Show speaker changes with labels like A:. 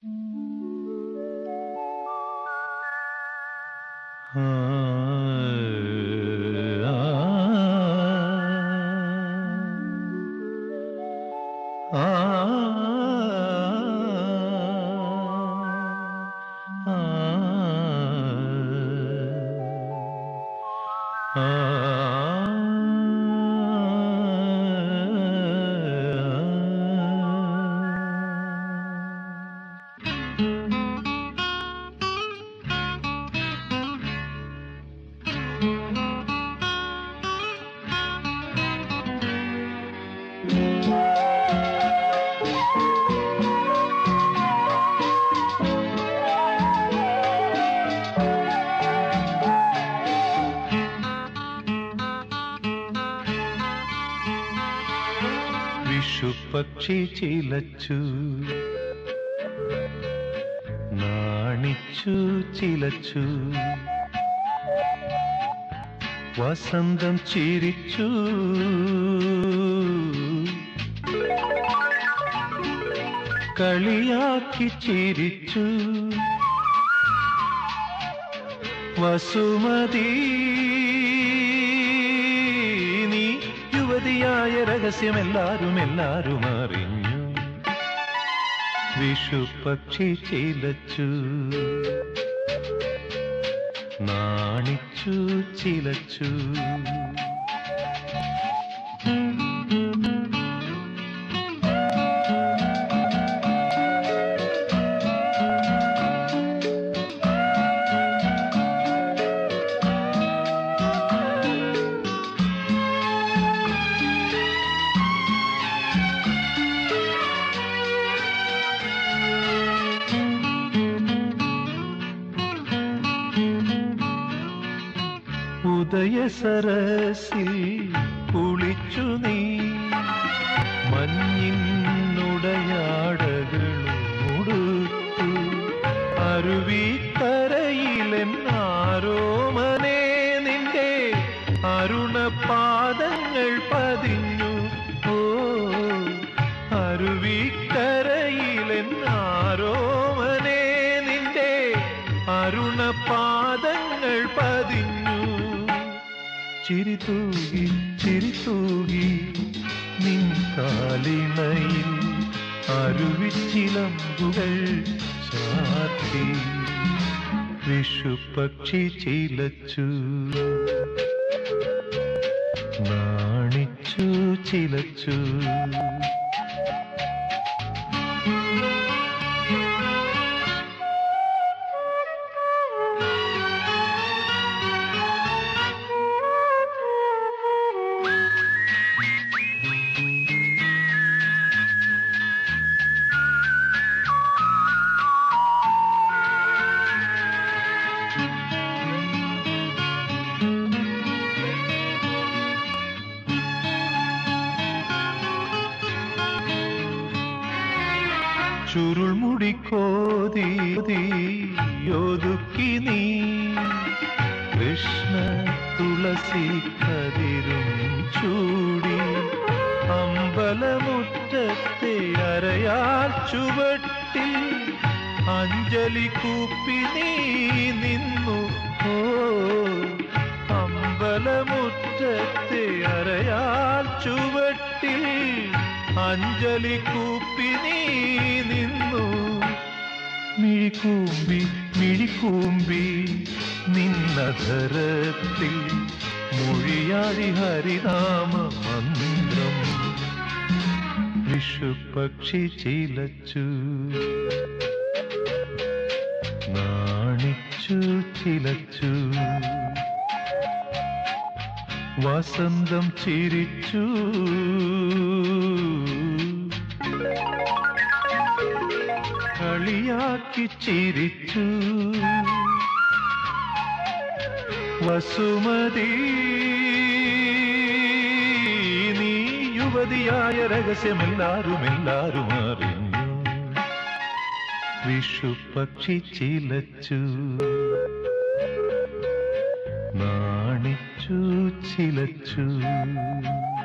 A: വിഷുപക്ഷി ചിലച്ചു നാണിച്ചു ചിലച്ചു വസന്തം ചിരിച്ചു കളിയാക്കി ചിരിച്ചു വസുമതി നീ യുവതിയായ രഹസ്യം എല്ലാരും എല്ലാരും അറിഞ്ഞു വിഷുപക്ഷി ചിലച്ചു നാണിച്ചു ചിലച്ചു ഉദയ സരസിൽ കുളിച്ചു നീ മഞ്ഞിന്നുടയാടകളുടുത്തു അരുവിക്കരയിലെന്നാരോമനെ നിന്റെ അരുണപാദങ്ങൾ പതിഞ്ഞു ഓ അരുവിക്കരയിലെന്നാരോമനെ നിന്റെ അരുണപാദങ്ങൾ പതിഞ്ഞു ചിരിതൂകി ചിരിതൂകി നിൻ കാലിണയിൽ അരുവിച്ചിലമ്പുകൾ ചാർത്തി വിഷുപക്ഷി ചിലച്ചു നാണിച്ചു ചിലച്ചു ചുരുൾമുടിക്കോതി ഒതുക്കി നീ കൃഷ്ണ തുളസി കതിരും ചൂടി അമ്പലമുറ്റത്തെ അരയാൽ ചുവട്ടിൽ അഞ്ജലി കൂപ്പി നീ നിന്നു ഓ അമ്പലമുറ്റത്തെ അരയാൽ ചുവട്ടിൽ അഞ്ജലി കൂപ്പി നീ നിന്നു മിഴിക്കൂമ്പി മിഴിക്കൂമ്പി നിന്നധരത്തിൽ മൊഴിയാഴി ഹരിനാമ മന്ത്രം വിഷുപക്ഷി ചിലച്ചു നാണിച്ചു ചിലച്ചു വസന്തം ചിരിച്ചു കളിയാക്കി ചിരിച്ചു വസുമതി നീ യുവതിയായ രഹസ്യമെല്ലാരും എല്ലാരും അറിഞ്ഞു വിഷുപക്ഷി ചിലച്ചു നാണിച്ചു ചിലച്ചു